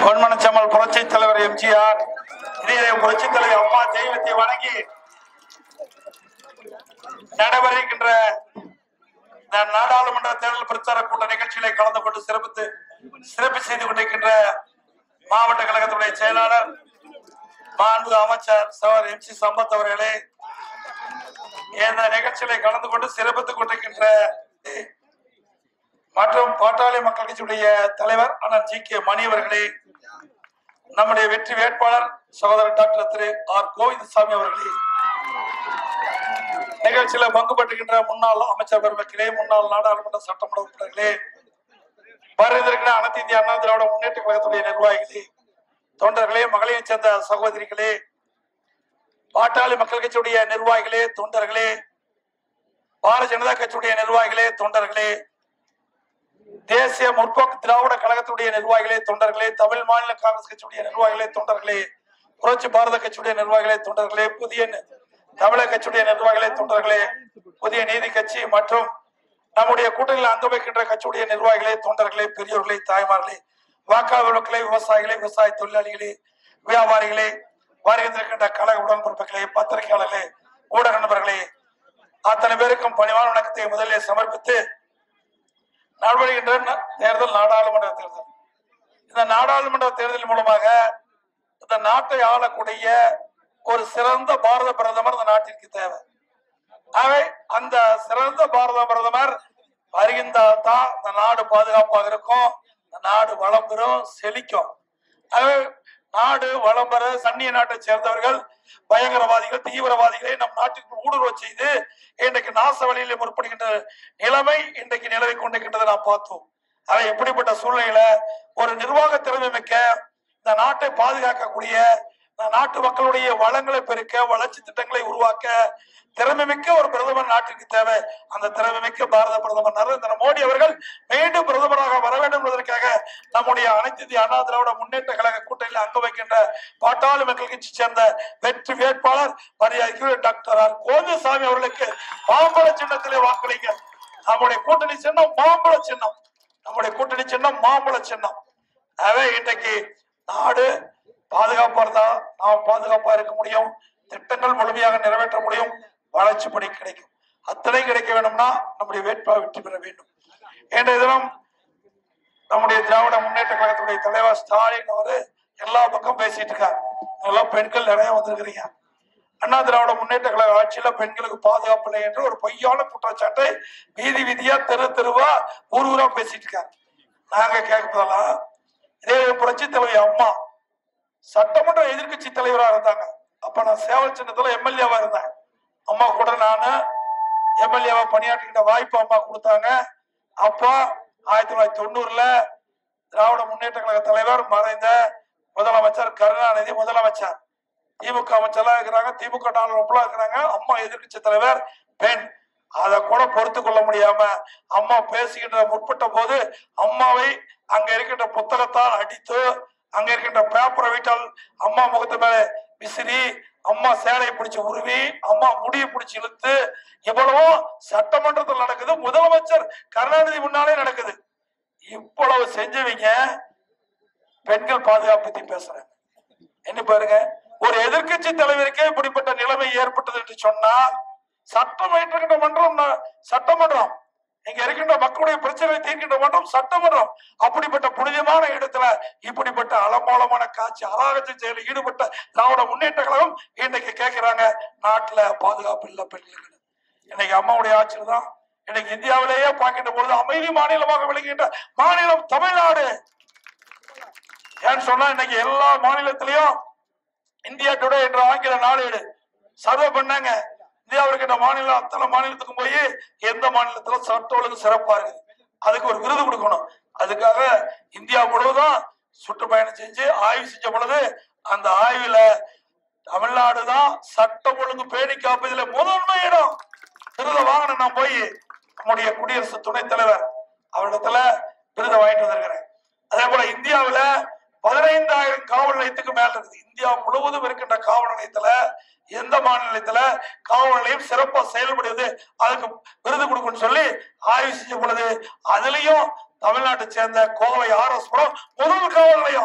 பொன்மனச்சம்மல் புரட்சி தலைவர் எம்ஜிஆர் இதே புரட்சி தலைவர் அம்மா தெய்வத்தை வணங்கி நடைபெறுகின்ற இந்த நாடாளுமன்ற தேர்தல் பிரச்சார கூட்ட நிகழ்ச்சிகளை கலந்து கொண்டு சிறப்பித்து சிறப்பு செய்து கொண்டிருக்கின்ற மாவட்ட கழகத்துடைய செயலாளர் மாண்பு அமைச்சர் சவர் எம் சி சம்பத் அவர்களே இந்த நிகழ்ச்சிகளை கலந்து கொண்டு சிறப்பித்துக் கொண்டிருக்கின்ற மற்றும் பாட்டாளி மக்கள் கட்சியுடைய தலைவர் அண்ணன் ஜி கே மணி அவர்களே நம்முடைய வெற்றி வேட்பாளர் சகோதரர் டாக்டர் திரு ஆர் கோவிந்தசாமி அவர்களே நிகழ்ச்சியில பங்கு பெற்றுகின்ற முன்னாள் அமைச்சர் பெருமக்களே முன்னாள் நாடாளுமன்ற சட்டமன்ற உறுப்பினர்களே வருகின்ற அனைத்து இந்திய அண்ணா திராவிட முன்னேற்ற கழகத்துடைய நிர்வாகிகளே தொண்டர்களே மகளிரைச் சேர்ந்த சகோதரிகளே பாட்டாளி மக்கள் கட்சியுடைய நிர்வாகிகளே தொண்டர்களே பாரதிய ஜனதா கட்சியுடைய நிர்வாகிகளே தொண்டர்களே தேசிய முற்போக்கு திராவிட கழகத்துடைய நிர்வாகிகளே தொண்டர்களே தமிழ் மாநில காங்கிரஸ் கட்சியுடைய நிர்வாகிகளே தொண்டர்களே புரட்சி பாரத கட்சியுடைய நிர்வாகிகளே தொண்டர்களே புதிய நி- தமிழக கட்சியுடைய நிர்வாகிகளே தொண்டர்களே புதிய நீதி கட்சி மற்றும் நம்முடைய கூட்டணியில் அங்க வைக்கின்ற கட்சியுடைய நிர்வாகிகளே தொண்டர்களே பெரியோர்களே தாய்மார்களே வாக்காளர் மக்களே விவசாயிகளே விவசாய தொழிலாளிகளே வியாபாரிகளே வருகின்றிருக்கின்ற கழக உடன்பிறப்புகளே பத்திரிகையாளர்களே ஊடக நண்பர்களே அத்தனை பேருக்கும் பணிவான வணக்கத்தை முதலில் சமர்ப்பித்து நடைபெறுகின்ற ந- தேர்தல் நாடாளுமன்ற தேர்தல் இந்த நாடாளுமன்ற தேர்தல் மூலமாக இந்த நாட்டை ஆளக்கூடிய ஒரு சிறந்த பாரத பிரதமர் இந்த நாட்டிற்கு தேவை ஆகவே அந்த சிறந்த பாரத பிரதமர் வருகின்றால் தான் இந்த நாடு பாதுகாப்பாக இருக்கும் இந்த நாடு வளம் பெறும் செழிக்கும் ஆகவே நாடு வளம் பெற சன்னிய நாட்டை சேர்ந்தவர்கள் பயங்கரவாதிகள் தீவிரவாதிகளை நம் நாட்டிற்கு ஊடுருவ செய்து இன்றைக்கு நாச வழியிலே முற்படுகின்ற நிலைமை இன்றைக்கு நிலவை கொண்டிருக்கின்றதை நாம் பார்த்தோம் ஆக எப்படிப்பட்ட சூழ்நிலையில ஒரு நிர்வாக திறமை மிக்க இந்த நாட்டை பாதுகாக்கக்கூடிய இந்த நாட்டு மக்களுடைய வளங்களை பெருக்க வளர்ச்சி திட்டங்களை உருவாக்க திறமை மிக்க ஒரு பிரதமர் நாட்டிற்கு தேவை அந்த திறமை மிக்க பாரத பிரதமர் நரேந்திர மோடி அவர்கள் மீண்டும் பிரதமராக வர வேண்டும் என்பதற்காக நம்முடைய அனைத்து இந்திய அண்ணா திராவிட முன்னேற்ற கழக கூட்டணியில் அங்க வைக்கின்ற பாட்டாளி மக்கள் கட்சி சேர்ந்த வெற்றி வேட்பாளர் மரியாதைக்குரிய டாக்டர் ஆர் கோவிந்தசாமி அவர்களுக்கு மாம்பழ சின்னத்திலே வாக்களிங்க நம்முடைய கூட்டணி சின்னம் மாம்பழ சின்னம் நம்முடைய கூட்டணி சின்னம் மாம்பழ சின்னம் ஆகவே இன்றைக்கு நாடு பாதுகாப்பா இருந்தா நாம் பாதுகாப்பா இருக்க முடியும் திட்டங்கள் முழுமையாக நிறைவேற்ற முடியும் வளர்ச்சி பணி கிடைக்கும் அத்தனை கிடைக்க வேண்டும்னா நம்முடைய வேட்பாளர் வெற்றி பெற வேண்டும் இன்றைய தினம் நம்முடைய திராவிட முன்னேற்ற கழகத்துடைய தலைவர் ஸ்டாலின் அவரு எல்லா பக்கம் பேசிட்டு இருக்காரு எல்லாம் பெண்கள் நிறைய வந்திருக்கிறீங்க அண்ணா திராவிட முன்னேற்ற கழக ஆட்சியில பெண்களுக்கு பாதுகாப்பு இல்லை என்று ஒரு பொய்யான குற்றச்சாட்டை வீதி வீதியா தெரு தெருவா ஊர் ஊரா பேசிட்டு இருக்காரு நாங்க கேட்பதெல்லாம் இதே புரட்சி தலைவி அம்மா சட்டமன்ற எதிர்க்கட்சி தலைவரா இருந்தாங்க அப்ப நான் சேவல் சின்னத்துல எம்எல்ஏவா இருந்தேன் அம்மா கூட நானு எம்எல்ஏவா பணியாற்றிக்கிட்ட வாய்ப்பு அம்மா கொடுத்தாங்க அப்போ ஆயிரத்தி தொள்ளாயிரத்தி தொண்ணூறுல திராவிட முன்னேற்ற கழக தலைவர் மறைந்த முதலமைச்சர் கருணாநிதி முதலமைச்சர் திமுக அமைச்சர்லாம் இருக்கிறாங்க திமுக நாளா இருக்கிறாங்க அம்மா எதிர்க்கட்சி தலைவர் பெண் அதை கூட பொறுத்து கொள்ள முடியாம அம்மா பேசுகின்ற முற்பட்ட போது அம்மாவை அங்க இருக்கின்ற புத்தகத்தால் அடித்து அங்க இருக்கின்ற பேப்பரை வீட்டால் அம்மா முகத்து மேல விசிறி அம்மா சேலையை பிடிச்சு உருவி அம்மா முடியை பிடிச்சு இழுத்து இவ்வளவோ சட்டமன்றத்தில் நடக்குது முதலமைச்சர் கருணாநிதி முன்னாலே நடக்குது இவ்வளவு செஞ்சவங்க பெண்கள் பாதுகாப்பு பத்தி பேசுறாங்க என்ன பாருங்க ஒரு எதிர்க்கட்சி தலைவருக்கே இப்படிப்பட்ட நிலைமை ஏற்பட்டது என்று சொன்னால் சட்டம் ஏற்றுகின்ற மன்றம் ந- சட்டமன்றம் இங்க இருக்கின்ற மக்களுடைய பிரச்சனை தீர்க்கின்ற மன்றம் சட்டமன்றம் அப்படிப்பட்ட புனிதமான இடத்துல இப்படிப்பட்ட அலமோலமான காட்சி அராகச்ச செயலில் ஈடுபட்ட திராவிட முன்னேற்ற கழகம் இன்னைக்கு கேட்கிறாங்க நாட்டுல பாதுகாப்பு இல்ல பெண்களுக்கு இன்னைக்கு அம்மாவுடைய ஆட்சியில் தான் இன்னைக்கு இந்தியாவிலேயே பார்க்கின்ற பொழுது அமைதி மாநிலமாக விளங்குகின்ற மாநிலம் தமிழ்நாடு ஏன்னு சொன்னா இன்னைக்கு எல்லா மாநிலத்திலையும் இந்தியா டுடே என்ற ஆங்கில நாளேடு சர்வே பண்ணாங்க இந்தியாவில் இருக்கின்ற மாநிலம் அத்தனை மாநிலத்துக்கும் போய் எந்த மாநிலத்துல சட்ட ஒழுங்கு சிறப்பா இருக்கு அதுக்கு ஒரு விருது கொடுக்கணும் அதுக்காக இந்தியா முழுவதும் சுற்றுப்பயணம் செஞ்சு ஆய்வு செஞ்ச பொழுது அந்த ஆய்வுல தமிழ்நாடு தான் சட்டம் ஒழுங்கு பேணி காப்பதில் முதன்மை இடம் விருதை வாங்கின நான் போய் நம்முடைய குடியரசு துணைத் தலைவர் அவரிடத்துல விருதை வாங்கிட்டு வந்திருக்கிறேன் அதே போல இந்தியாவுல பதினைந்தாயிரம் காவல் நிலையத்துக்கு மேல இருக்குது இந்தியா முழுவதும் இருக்கின்ற காவல் நிலையத்துல எந்த மாநிலத்துல காவல் நிலையம் சிறப்பா செயல்படுது அதுக்கு விருது கொடுக்கணும்னு சொல்லி ஆய்வு செஞ்ச பொழுது அதுலயும் தமிழ்நாட்டை சேர்ந்த கோவை ஆர் எஸ் புரம் முதல் காவல் நிலையம்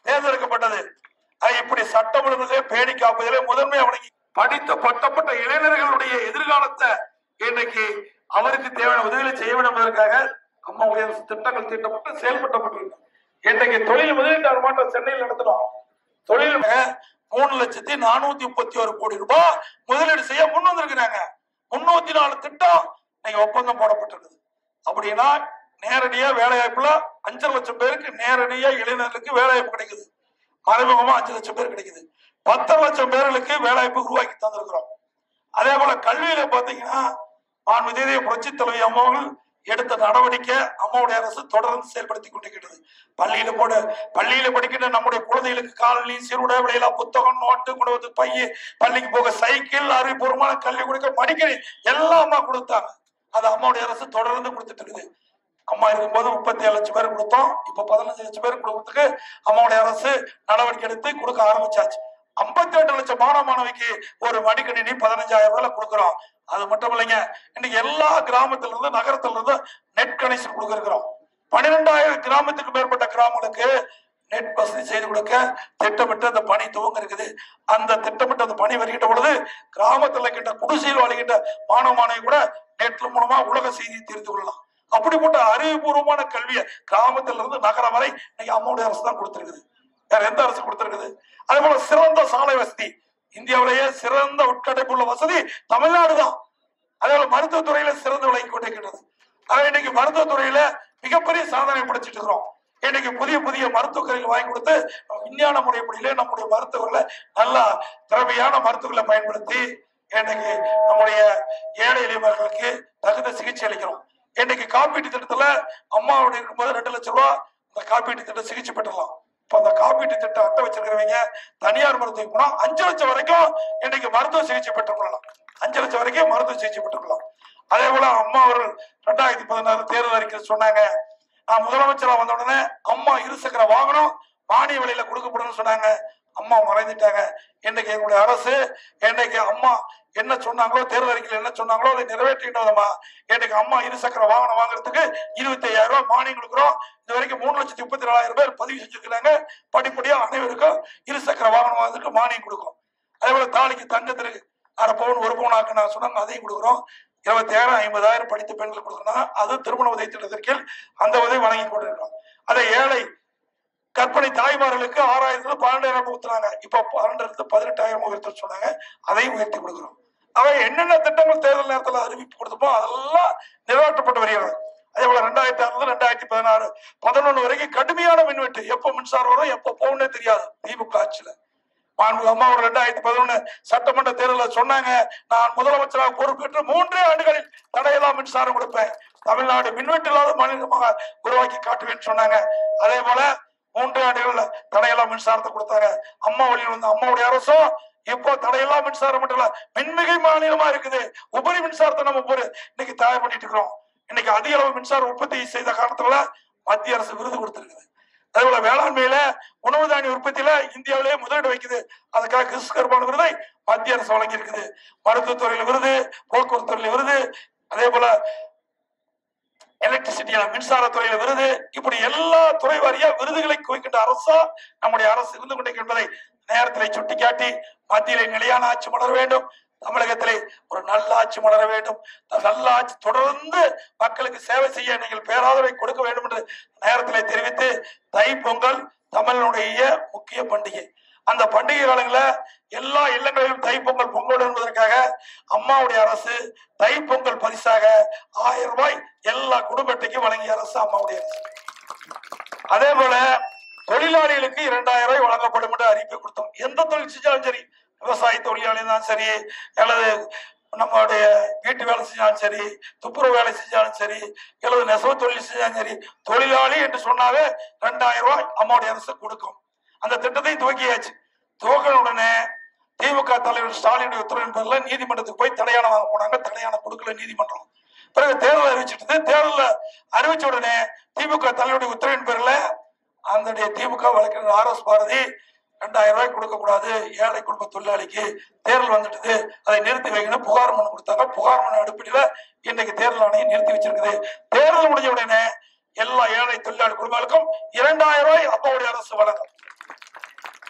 தேர்ந்தெடுக்கப்பட்டது அது இப்படி சட்டம் ஒழுங்கிலே பேணி காப்பதிலே முதன்மை வழங்கி படித்த பட்டப்பட்ட இளைஞர்களுடைய எதிர்காலத்தை இன்னைக்கு அவருக்கு தேவையான உதவிகளை செய்ய வேண்டும் என்பதற்காக அம்மாவுடைய திட்டங்கள் தீட்டப்பட்டு செயல்பட்டப்பட்டிருக்கு இன்றைக்கு தொழில் முதலீட்டாளர் மாற்றம் சென்னையில் நடத்தினோம் தொழில் மூணு லட்சத்தி நானூத்தி முப்பத்தி ஒரு கோடி ரூபாய் முதலீடு செய்ய முன் வந்திருக்கிறாங்க முன்னூத்தி நாலு திட்டம் இன்னைக்கு ஒப்பந்தம் போடப்பட்டிருக்குது அப்படின்னா நேரடியா வேலை வாய்ப்புல அஞ்சரை லட்சம் பேருக்கு நேரடியா இளைஞர்களுக்கு வேலை வாய்ப்பு கிடைக்குது மறைமுகமா அஞ்சு லட்சம் பேர் கிடைக்குது பத்தரை லட்சம் பேர்களுக்கு வேலை வாய்ப்பு உருவாக்கி தந்திருக்கிறோம் அதே போல கல்வியில பாத்தீங்கன்னா மாண்பு தேதிய புரட்சி தலைவி அம்மாவர்கள் எடுத்த நடவடிக்கை அம்மாவுடைய அரசு தொடர்ந்து செயல்படுத்தி கொண்டிருக்கிறது பள்ளியில போட பள்ளியில படிக்கின்ற நம்முடைய குழந்தைகளுக்கு காலனி சிறுட விலையில புத்தகம் நோட்டு குடும்பத்து பைய பள்ளிக்கு போக சைக்கிள் அறிவுபூர்வமான கல்வி கொடுக்க மடிக்கணி எல்லாம் அம்மா கொடுத்தாங்க அது அம்மாவுடைய அரசு தொடர்ந்து கொடுத்துட்டு இருக்குது அம்மா இருக்கும்போது முப்பத்தி ஏழு லட்சம் பேர் கொடுத்தோம் இப்ப பதினஞ்சு லட்சம் பேர் கொடுக்கறதுக்கு அம்மாவுடைய அரசு நடவடிக்கை எடுத்து கொடுக்க ஆரம்பிச்சாச்சு ஐம்பத்தி ரெண்டு லட்சம் மாணவ மாணவிக்கு ஒரு மடிக்கணினி பதினஞ்சாயிரம் ரூபாய் கொடுக்குறோம் அது மட்டும் இல்லைங்க இன்னைக்கு எல்லா கிராமத்துல இருந்து நகரத்துல இருந்து நெட் கனெக்ஷன் கொடுக்கிறோம் பன்னிரெண்டாயிரம் கிராமத்துக்கு மேற்பட்ட கிராமங்களுக்கு நெட் வசதி செய்து கொடுக்க திட்டமிட்டு அந்த பணி துவங்க இருக்குது அந்த திட்டமிட்டு அந்த பணி வருகின்ற பொழுது கிராமத்தில் இருக்கின்ற குடிசையில் வாழ்கின்ற மாணவ மாணவி கூட நெட் மூலமா உலக செய்தியை தெரிந்து கொள்ளலாம் அப்படிப்பட்ட அறிவுபூர்வமான கல்வியை கிராமத்துல இருந்து நகரம் வரை இன்னைக்கு அம்மாவுடைய அரசு தான் கொடுத்திருக்குது வேற எந்த அரசு கொடுத்திருக்குது அதே போல சிறந்த சாலை வசதி இந்தியாவிலேயே சிறந்த உட்கட்டமைப்பு உள்ள வசதி தமிழ்நாடு தான் அதே போல மருத்துவத்துறையில சிறந்து விளங்கி கொண்டிருக்கிறது ஆக இன்னைக்கு மருத்துவத்துறையில மிகப்பெரிய சாதனை படைச்சிட்டு இருக்கிறோம் இன்னைக்கு புதிய புதிய மருத்துவ கருவிகள் வாங்கி கொடுத்து விஞ்ஞான முறைப்படியிலே நம்முடைய மருத்துவர்களை நல்லா திறமையான மருத்துவர்களை பயன்படுத்தி இன்னைக்கு நம்முடைய ஏழை எளியவர்களுக்கு தகுந்த சிகிச்சை அளிக்கிறோம் இன்னைக்கு காப்பீட்டு திட்டத்துல அம்மாவோட இருக்கும்போது ரெண்டு லட்சம் ரூபாய் இந்த காப்பீட்டு திட்டம் சிகிச்சை பெற்றலாம் இப்ப அந்த காப்பீட்டு திட்டம் அட்டை வச்சிருக்கிறவங்க தனியார் மருத்துவம் போனா அஞ்சு லட்சம் வரைக்கும் இன்னைக்கு மருத்துவ சிகிச்சை பெற்றுக்கொள்ளலாம் அஞ்சு லட்சம் வரைக்கும் மருத்துவ சிகிச்சை பெற்றுக்கலாம் அதே போல அம்மா அவர்கள் ரெண்டாயிரத்தி பதினாறு தேர்தல் அறிக்கை சொன்னாங்க நான் முதலமைச்சரா வந்த உடனே அம்மா இருசக்கர வாகனம் மானிய விலையில கொடுக்கப்படும் சொன்னாங்க அம்மா மறைந்துட்டாங்க இன்னைக்கு எங்களுடைய அரசு இன்னைக்கு அம்மா என்ன சொன்னாங்களோ தேர்தல் அறிக்கையில் என்ன சொன்னாங்களோ அதை நிறைவேற்றிட்டோம்மா இன்னைக்கு அம்மா இருசக்கர வாகனம் வாங்குறதுக்கு இருபத்தி ஐயாயிரம் ரூபாய் மானியம் கொடுக்குறோம் இது வரைக்கும் மூணு லட்சத்தி முப்பத்தி நாலாயிரம் பேர் பதிவு செஞ்சிருக்கிறாங்க படிப்படியா அனைவருக்கும் இருசக்கர வாகனம் வாங்குறதுக்கு மானியம் கொடுக்கும் அதே போல தாலிக்கு தங்கத்திற்கு அரை பவுன் ஒரு பவுன் ஆக்குனா சொன்னாங்க அதையும் கொடுக்குறோம் இருபத்தி ஆயிரம் ஐம்பதாயிரம் படித்த பெண்கள் கொடுக்கணும் அது திருமண உதவி திட்டத்திற்கு அந்த உதவி வழங்கி கொண்டிருக்கிறோம் அதை ஏழை கற்பனை தாய்மார்களுக்கு ஆறாயிரத்துல பன்னெண்டாயிரம் ஊத்துறாங்க இப்ப பன்னெண்டு பதினெட்டாயிரம் உயர்த்த சொன்னாங்க அதையும் உயர்த்தி கொடுக்குறோம் அவை என்னென்ன திட்டங்கள் தேர்தல் நேரத்தில் அறிவிப்பு கொடுத்தோமோ அதெல்லாம் நிறைவேற்றப்பட்டு வருகிறது அதே போல ரெண்டாயிரத்தி ஆறுல ரெண்டாயிரத்தி பதினாறு பதினொன்னு வரைக்கும் கடுமையான மின்வெட்டு எப்ப மின்சாரம் வரும் எப்ப போகும்னே தெரியாது திமுக ஆட்சியில மாண்பு அம்மா ஒரு ரெண்டாயிரத்தி பதினொன்னு சட்டமன்ற தேர்தலில் சொன்னாங்க நான் முதலமைச்சராக பொறுப்பேற்று மூன்றே ஆண்டுகளில் தடையெல்லாம் மின்சாரம் கொடுப்பேன் தமிழ்நாடு மின்வெட்டு இல்லாத மாநிலமாக உருவாக்கி காட்டுவேன்னு சொன்னாங்க அதே போல மூன்று ஆண்டுகள்ல தடையெல்லாம் மின்சாரத்தை கொடுத்தாங்க அம்மா வழியில் வந்து அம்மாவுடைய அரசும் இப்போ தடையெல்லாம் மின்சாரம் மட்டும் இல்ல மின்மிகை மாநிலமா இருக்குது உபரி மின்சாரத்தை நம்ம ஒரு இன்னைக்கு தயார் பண்ணிட்டு இருக்கிறோம் இன்னைக்கு அதிக அளவு மின்சாரம் உற்பத்தி செய்த காரணத்துல மத்திய அரசு விருது கொடுத்திருக்குது அதே போல வேளாண்மையில உணவு தானிய உற்பத்தியில இந்தியாவிலேயே முதலீடு வைக்குது அதுக்காக கிறிஸ்கர்பான விருதை மத்திய அரசு வழங்கி இருக்குது மருத்துவத்துறையில விருது போக்குவரத்து துறையில விருது அதே போல எலக்ட்ரிசிட்டியில மின்சாரத்துறையில விருது இப்படி எல்லா துறை வாரியா விருதுகளை குவிக்கின்ற அரசா நம்முடைய அரசு இருந்து கொண்டிருக்கிறது என்பதை நேரத்திலே சுட்டிக்காட்டி மத்தியிலே நிலையான ஆட்சி மலர வேண்டும் தமிழகத்திலே ஒரு நல்ல ஆட்சி மலர வேண்டும் அந்த நல்ல ஆட்சி தொடர்ந்து மக்களுக்கு சேவை செய்ய நீங்கள் பேராதரவை கொடுக்க வேண்டும் என்று நேரத்திலே தெரிவித்து தை பொங்கல் தமிழனுடைய முக்கிய பண்டிகை அந்த பண்டிகை காலங்களில் எல்லா இல்லங்களிலும் தை பொங்கல் பொங்கல் என்பதற்காக அம்மாவுடைய அரசு தை பொங்கல் பரிசாக ஆயிரம் ரூபாய் எல்லா குடும்ப அட்டைக்கும் வழங்கிய அரசு அம்மாவுடைய அரசு அதே போல தொழிலாளிகளுக்கு இரண்டாயிரம் ரூபாய் வழங்கப்படும் என்று அறிவிப்பு கொடுத்தோம் எந்த தொழில் செஞ்சாலும் சரி விவசாய தொழிலாளி தான் சரி அல்லது நம்மளுடைய வீட்டு வேலை செஞ்சாலும் சரி துப்புரவு வேலை செஞ்சாலும் சரி அல்லது நெசவு தொழில் செஞ்சாலும் சரி தொழிலாளி என்று சொன்னாவே ரெண்டாயிரம் ரூபாய் அம்மாவுடைய அரசு கொடுக்கும் அந்த திட்டத்தை துவக்கியாச்சு துவக்கின உடனே திமுக தலைவர் ஸ்டாலினுடைய உத்தரவின் பேர்ல நீதிமன்றத்துக்கு போய் தடையான வாங்க போனாங்க தடையான கொடுக்கல நீதிமன்றம் பிறகு தேர்தல் அறிவிச்சிட்டு தேர்தல் அறிவிச்ச உடனே திமுக தலைவருடைய உத்தரவின் பேர்ல அந்த திமுக வழக்கறிஞர் ஆர் எஸ் பாரதி ரெண்டாயிரம் ரூபாய் கொடுக்க கூடாது ஏழை குடும்ப தொழிலாளிக்கு தேர்தல் வந்துட்டது அதை நிறுத்தி வைக்கணும் புகார் மனு கொடுத்தாங்க புகார் மனு அடிப்படையில இன்னைக்கு தேர்தல் ஆணையம் நிறுத்தி வச்சிருக்குது தேர்தல் முடிஞ்ச உடனே எல்லா ஏழை தொழிலாளி குடும்பங்களுக்கும் இரண்டாயிரம் ரூபாய் அப்பாவுடைய அரசு வழங்கும்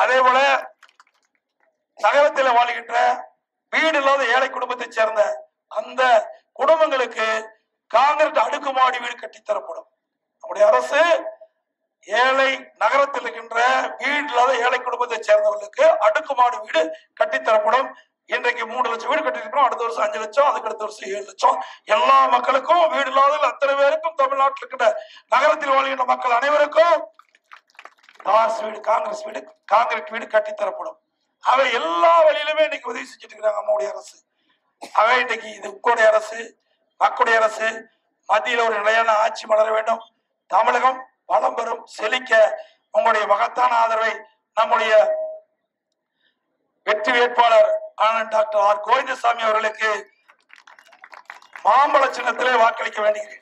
அதே போல நகரத்தில் வாழ்கின்ற வீடு இல்லாத ஏழை குடும்பத்தைச் சேர்ந்த அந்த குடும்பங்களுக்கு காங்கிரஸ் அடுக்குமாடி வீடு கட்டித்தரப்படும் நம்முடைய அரசு ஏழை நகரத்தில் இருக்கின்ற வீடு இல்லாத ஏழை குடும்பத்தைச் சேர்ந்தவர்களுக்கு அடுக்குமாடி வீடு கட்டித்தரப்படும் இன்றைக்கு மூணு லட்சம் வீடு கட்டிருக்கிறோம் அடுத்த வருஷம் அஞ்சு லட்சம் அதுக்கு அடுத்த வருஷம் ஏழு லட்சம் எல்லா மக்களுக்கும் வீடு இல்லாத அத்தனை பேருக்கும் தமிழ்நாட்டில் இருக்கின்ற நகரத்தில் வாழ்கின்ற மக்கள் அனைவருக்கும் டாஸ் வீடு காங்கிரஸ் வீடு காங்கிரஸ் வீடு கட்டித்தரப்படும் அவை எல்லா வழியிலுமே இன்னைக்கு உதவி செஞ்சுட்டு இருக்கிறாங்க அம்மாவுடைய அரசு அவை இன்னைக்கு இது உங்களுடைய அரசு மக்களுடைய அரசு மத்தியில் ஒரு நிலையான ஆட்சி மலர வேண்டும் தமிழகம் வளம் பெறும் செழிக்க உங்களுடைய மகத்தான ஆதரவை நம்முடைய வெற்றி வேட்பாளர் ஆனந்த் டாக்டர் ஆர் கோவிந்தசாமி அவர்களுக்கு மாம்பழ சின்னத்திலே வாக்களிக்க வேண்டுகிறேன்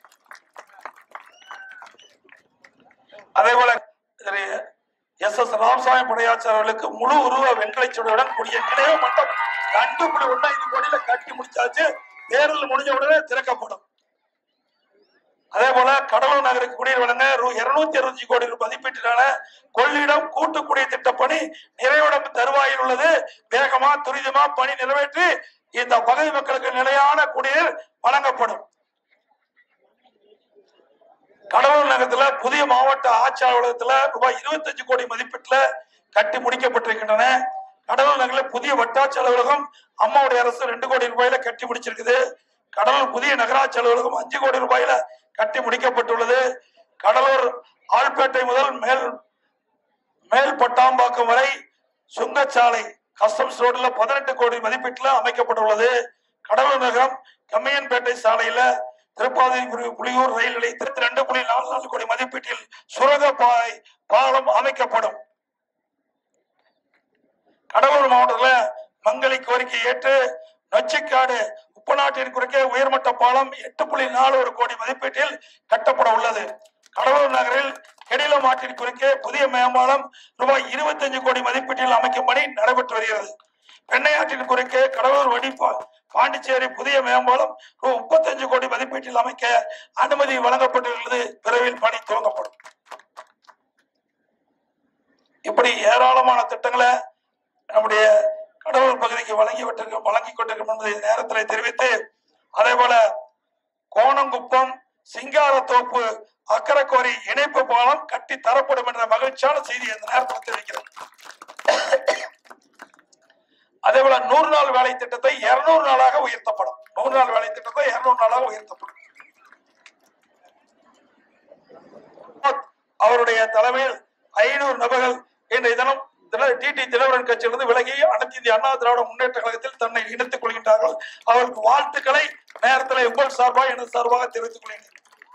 அதே போல திரு எஸ் எஸ் ராமசாமி படையாச்சார் அவர்களுக்கு முழு உருவ வெண்கலைச்சுவடுடன் கூடிய நினைவு மண்டபம் ரெண்டு புள்ளி ஒண்ணு ஐந்து கோடியில கட்டி முடிச்சாச்சு தேர்தல் முடிஞ்ச உடனே திறக்கப்படும் அதே போல கடலூர் நகருக்கு குடிநீர் வழங்க ரூ- இருநூத்தி அறுபத்தி கோடி ரூபாய் மதிப்பீட்டிலான கொள்ளிடம் கூட்டு குடிநீர் திட்ட பணி நிறைவடம் தருவாயில் உள்ளது வேகமா துரிதமா பணி நிறைவேற்றி இந்த பகுதி மக்களுக்கு நிலையான குடிநீர் வழங்கப்படும் கடலூர் நகரத்துல புதிய மாவட்ட ஆட்சி அலுவலகத்துல ரூபாய் இருபத்தஞ்சு கோடி மதிப்பீட்டுல கட்டி முடிக்கப்பட்டிருக்கின்றன கடலூர் நகர்ல புதிய வட்டாட்சி அலுவலகம் அம்மாவுடைய அரசு ரெண்டு கோடி ரூபாயில கட்டி முடிச்சிருக்குது கடலூர் புதிய நகராட்சி அலுவலகம் அஞ்சு கோடி ரூபாயில கட்டி முடிக்கப்பட்டுள்ளது கடலூர் ஆழ்பேட்டை முதல் மேல் மேல் பட்டாம்பாக்கம் வரை சுங்கச்சாலை கஸ்டம்ஸ் ரோட்ல பதினெட்டு கோடி மதிப்பீட்டுல அமைக்கப்பட்டுள்ளது கடலூர் நகரம் கம்மியன்பேட்டை சாலையில திருப்பாதி புலி- புலியூர் ரயில் நிலையத்தில் ரெண்டு புள்ளி நாலு நாலு கோடி மதிப்பீட்டில் சுரங்க பாதை பாலம் அமைக்கப்படும் கடலூர் மாவட்டத்துல மங்களி கோரிக்கை ஏற்று நொச்சிக்காடு உப்பநாட்டின் குறுக்கே உயர்மட்ட பாலம் எட்டு புள்ளி நாலு ஒரு கோடி மதிப்பீட்டில் கட்டப்பட உள்ளது கடலூர் நகரில் கெடிலம் ஆற்றின் குறுக்கே புதிய மேம்பாலம் ரூபாய் இருபத்தஞ்சு கோடி மதிப்பீட்டில் அமைக்கும் பணி நடைபெற்று வருகிறது பெண்ணையாற்றின் குறுக்கே கடலூர் வடி பா- பாண்டிச்சேரி புதிய மேம்பாலம் ரூ முப்பத்தஞ்சு கோடி மதிப்பீட்டில் அமைக்க அனுமதி வழங்கப்பட்டுள்ளது விரைவில் பணி துவங்கப்படும் இப்படி ஏராளமான திட்டங்களை நம்முடைய கடலூர் பகுதிக்கு வழங்கி விட்டிருக்க வழங்கி கொண்டிருக்கும் என்பதை இந்த நேரத்தில் தெரிவித்து அதே போல கோணங்குப்பம் சிங்காரத்தோப்பு அக்கரைக்கோரி இணைப்பு பாலம் கட்டி தரப்படும் என்ற மகிழ்ச்சியான செய்தி இந்த நேரத்தில் தெரிவிக்கிறேன் அதே போல நூறு நாள் வேலை திட்டத்தை இருநூறு நாளாக உயர்த்தப்படும் நூறு நாள் வேலை திட்டத்தை இருநூறு நாளாக உயர்த்தப்படும் அவருடைய தலைமையில் ஐநூறு நபர்கள் இன்றைய தினம் டிடி தினகரன் கட்சியிலிருந்து விலகி அனைத்து இந்திய அண்ணா திராவிட முன்னேற்ற கழகத்தில் தன்னை இணைத்துக் கொள்கின்றார்கள் அவருக்கு வாழ்த்துக்களை நேரத்தில் உங்கள் சார்பாக எனது சார்பாக தெரிவித்துக் கொள்கிறேன்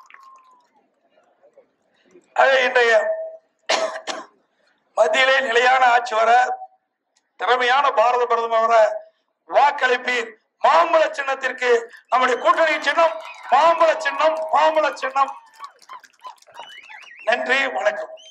அதே இன்றைய மத்தியிலே நிலையான ஆட்சி வர திறமையான பாரத பிரதமர் வர வாக்களிப்பீர் மாம்பழ சின்னத்திற்கு நம்முடைய கூட்டணி சின்னம் மாம்பழ சின்னம் மாம்பழ சின்னம் நன்றி வணக்கம்